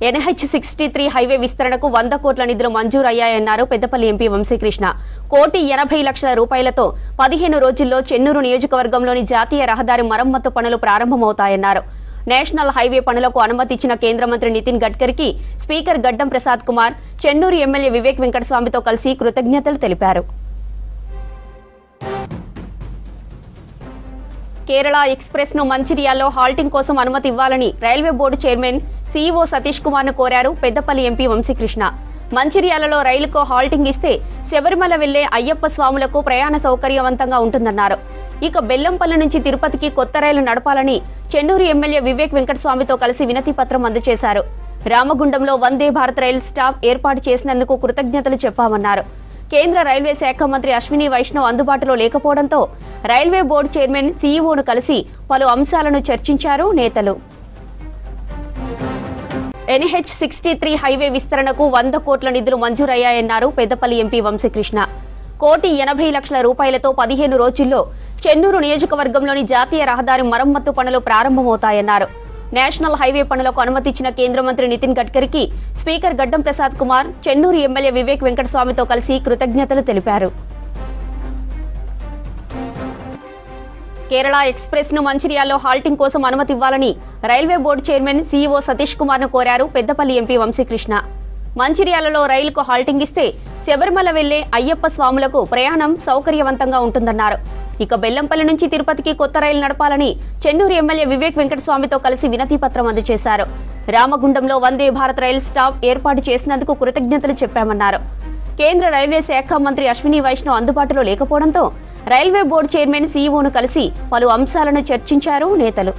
NH sixty three highway విస్తరణకు వంద కోట్ల నిధులు మంజూరయ్యాయన్నారు పెద్దపల్లి ఎంపీ వంశీకృష్ణ కోటి ఎనభై లక్షల రూపాయలతో పదిహేను రోజుల్లో చెన్నూరు నియోజకవర్గంలోని జాతీయ రహదారి మరమ్మతు పనులు ప్రారంభమవుతాయన్నారు నేషనల్ హైవే పనులకు అనుమతి ఇచ్చిన కేంద్ర మంత్రి నితిన్ గడ్కరీకి స్పీకర్ గడ్డం ప్రసాద్ కుమార్ చెన్నూరు ఎమ్మెల్యే వివేక్ వెంకటస్వామితో కలిసి కృతజ్ఞతలు తెలిపారు కేరళ ఎక్స్ప్రెస్ ను మంచిర్యాలలో హాల్టింగ్ కోసం అనుమతి ఇవ్వాలని railway board chairman CEO Satish Kumar ను కోరారు పెద్దపల్లి ఎంపీ వంశీకృష్ణ మంచిర్యాలలో రైలుకు హాల్టింగ్ ఇస్తే శబరిమల వెళ్లే అయ్యప్ప స్వాములకు ప్రయాణ సౌకర్యవంతంగా ఉంటుందన్నారు ఇక బెల్లంపల్లి నుంచి తిరుపతికి కొత్త రైలు నడపాలని చెన్నూరు ఎమ్మెల్యే వివేక్ వెంకటస్వామితో కలిసి వినతి పత్రం అందజేశారు రామగుండంలో వందే భారత్ రైలు స్టాప్ ఏర్పాటు చేసినందుకు కృతజ్ఞతలు చెప్పామన్నారు కేంద్ర రైల్వే శాఖ మంత్రి అశ్విని వైష్ణవ్ అందుబాటులో లేకపోవడంతో రైల్వే బోర్డు చైర్మన్ సీఈఓను కలిసి పలు అంశాలను చర్చించారు నేతలు ఎన్హెచ్ సిక్స్టీ త్రీ హైవే విస్తరణకు వంద కోట్ల నిధులు మంజూరయ్యాయన్నారు పెద్దపల్లి ఎంపీ వంశీకృష్ణ కోటి ఎనభై లక్షల రూపాయలతో పదిహేను రోజుల్లో చెన్నూరు నియోజకవర్గంలోని జాతీయ రహదారి మరమ్మతు పనులు ప్రారంభమవుతాయన్నారు నేషనల్ హైవే పనులకు అనుమతిచ్చిన కేంద్ర మంత్రి నితిన్ గడ్కరీకి స్పీకర్ గడ్డం ప్రసాద్ కుమార్ చెన్నూరు ఎమ్మెల్యే వివేక్ వెంకటస్వామితో కలిసి కృతజ్ఞతలు తెలిపారు కేరళ ఎక్స్ప్రెస్ ను మంచిర్యాలలో హాల్టింగ్ కోసం అనుమతి ఇవ్వాలని railway board chairman CEO Satish Kumar ను కోరారు పెద్దపల్లి ఎంపీ వంశీకృష్ణ మంచిర్యాలలో రైలుకు హాల్టింగ్ ఇస్తే శబరిమల వెళ్లే అయ్యప్ప స్వాములకు ప్రయాణం సౌకర్యవంతంగా ఉంటుందన్నారు ఇక బెల్లంపల్లి నుంచి తిరుపతికి కొత్త రైలు నడపాలని చెన్నూరు ఎమ్మెల్యే వివేక్ వెంకటస్వామితో కలిసి వినతి పత్రం అందజేశారు రామగుండంలో వందే భారత్ రైలు స్టాప్ ఏర్పాటు చేసినందుకు కృతజ్ఞతలు చెప్పామన్నారు కేంద్ర రైల్వే శాఖ మంత్రి అశ్విని వైష్ణవ్ అందుబాటులో లేకపోవడంతో రైల్వే బోర్డు చైర్మన్ సీఈఓను కలిసి పలు అంశాలను చర్చించారు నేతలు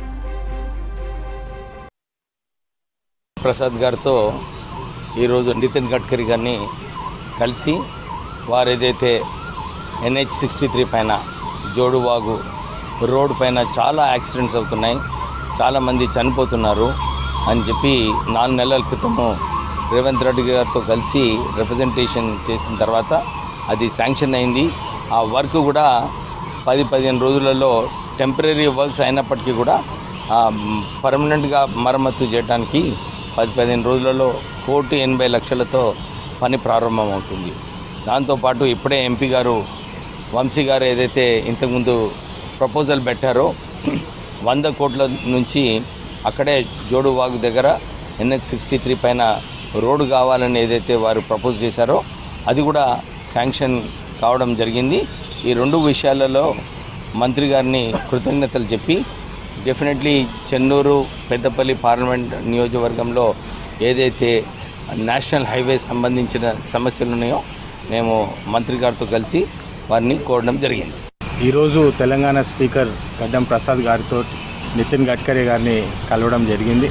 ప్రసాద్ గారితో ఈరోజు నితిన్ గడ్కరీ గారిని కలిసి వారు ఏదైతే ఎన్హెచ్ సిక్స్టీ త్రీ పైన జోడువాగు రోడ్ పైన చాలా యాక్సిడెంట్స్ అవుతున్నాయి చాలామంది చనిపోతున్నారు అని చెప్పి నాలుగు నెలల క్రితము రేవంత్ రెడ్డి గారితో కలిసి రిప్రజెంటేషన్ చేసిన తర్వాత అది శాంక్షన్ అయింది ఆ వర్క్ కూడా పది పదిహేను రోజులలో టెంపరీ వర్క్స్ అయినప్పటికీ కూడా పర్మనెంట్గా మరమ్మతు చేయడానికి పది పదిహేను రోజులలో కోటి ఎనభై లక్షలతో పని ప్రారంభమవుతుంది దాంతోపాటు ఇప్పుడే ఎంపీ గారు వంశీ గారు ఏదైతే ఇంతకుముందు ప్రపోజల్ పెట్టారో వంద కోట్ల నుంచి అక్కడే జోడువాగు దగ్గర ఎన్హెచ్ సిక్స్టీ త్రీ పైన రోడ్డు కావాలని ఏదైతే వారు ప్రపోజ్ చేశారో అది కూడా శాంక్షన్ కావడం జరిగింది ఈ రెండు విషయాలలో మంత్రి గారిని కృతజ్ఞతలు చెప్పి డెఫినెట్లీ చెన్నూరు పెద్దపల్లి పార్లమెంట్ నియోజకవర్గంలో ఏదైతే నేషనల్ హైవే సంబంధించిన సమస్యలు ఉన్నాయో మేము మంత్రి గారితో కలిసి వారిని కోరడం జరిగింది ఈరోజు తెలంగాణ స్పీకర్ గడ్డం ప్రసాద్ గారితో నితిన్ గడ్కరీ గారిని కలవడం జరిగింది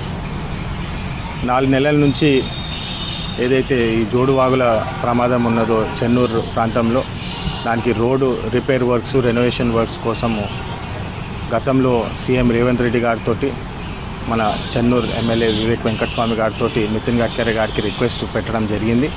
నాలుగు నెలల నుంచి ఏదైతే ఈ జోడువాగుల ప్రమాదం ఉన్నదో చెన్నూరు ప్రాంతంలో దానికి road repair works renovation works కోసము గతంలో సీఎం రేవంత్ రెడ్డి గారితో మన చెన్నూరు ఎమ్మెల్యే వివేక్ వెంకటస్వామి గారితో నితిన్ గడ్కరీ గారికి రిక్వెస్ట్ పెట్టడం జరిగింది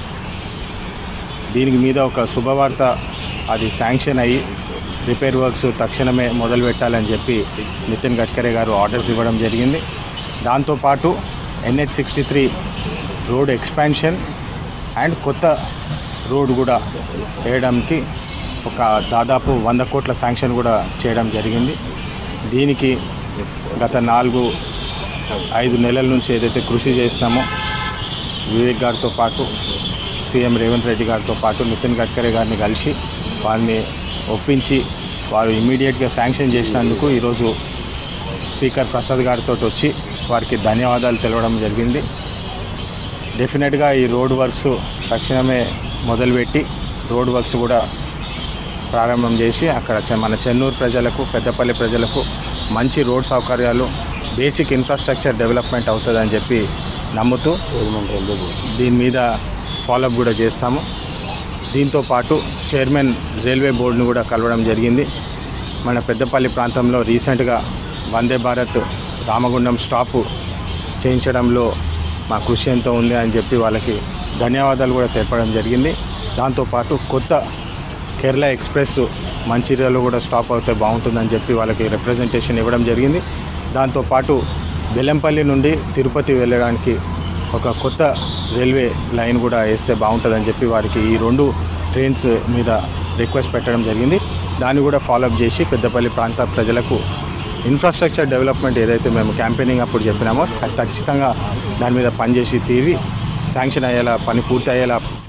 దీనికి మీద ఒక శుభవార్త అది శాంక్షన్ అయ్యి రిపేర్ వర్క్స్ తక్షణమే మొదలు పెట్టాలని చెప్పి నితిన్ గడ్కరీ గారు ఆర్డర్స్ ఇవ్వడం జరిగింది దాంతోపాటు NH sixty three road expansion and కొత్త రోడ్ కూడా వేయడానికి ఒక దాదాపు వంద కోట్ల శాంక్షన్ కూడా చేయడం జరిగింది దీనికి గత నాలుగు ఐదు నెలల నుంచి ఏదైతే కృషి చేసినామో వివేక్ గారితో పాటు సీఎం రేవంత్ రెడ్డి గారితో పాటు నితిన్ గడ్కరీ గారిని కలిసి వారిని ఒప్పించి వారు ఇమీడియట్గా శాంక్షన్ చేసినందుకు ఈరోజు స్పీకర్ ప్రసాద్ గారితో వచ్చి వారికి ధన్యవాదాలు తెలవడం జరిగింది డెఫినెట్గా ఈ రోడ్ వర్క్స్ తక్షణమే మొదలుపెట్టి రోడ్ వర్క్స్ కూడా ప్రారంభం చేసి అక్కడ చె- మన చెన్నూరు ప్రజలకు పెద్దపల్లి ప్రజలకు మంచి రోడ్ సౌకర్యాలు బేసిక్ ఇన్ఫ్రాస్ట్రక్చర్ డెవలప్మెంట్ అవుతుందని చెప్పి నమ్ముతూ దీని మీద ఫాలోఅప్ కూడా చేస్తాము దీంతో పాటు చైర్మన్ రైల్వే బోర్డును కూడా కలవడం జరిగింది మన పెద్దపల్లి ప్రాంతంలో రీసెంట్గా వందే భారత్ రామగుండం స్టాపు చేయించడంలో మా కృషి ఎంతో ఉంది అని చెప్పి వాళ్ళకి ధన్యవాదాలు కూడా తెలపడం జరిగింది దాంతోపాటు కొత్త కేరళ ఎక్స్ప్రెస్ మంచిర్యాలలో కూడా స్టాప్ అవుతే బాగుంటుందని చెప్పి వాళ్ళకి రిప్రజెంటేషన్ ఇవ్వడం జరిగింది దాంతోపాటు బెల్లంపల్లి నుండి తిరుపతి వెళ్ళడానికి ఒక కొత్త రైల్వే లైన్ కూడా వేస్తే బాగుంటుందని చెప్పి వారికి ఈ రెండు ట్రైన్స్ మీద రిక్వెస్ట్ పెట్టడం జరిగింది దాన్ని కూడా ఫాలోఅప్ చేసి పెద్దపల్లి ప్రాంత ప్రజలకు ఇన్ఫ్రాస్ట్రక్చర్ డెవలప్మెంట్ ఏదైతే మేము క్యాంపెయినింగ్ అప్పుడు చెప్పినామో అది ఖచ్చితంగా దాని మీద పనిచేసి తీరి శాంక్షన్ అయ్యేలా పని పూర్తి అయ్యేలా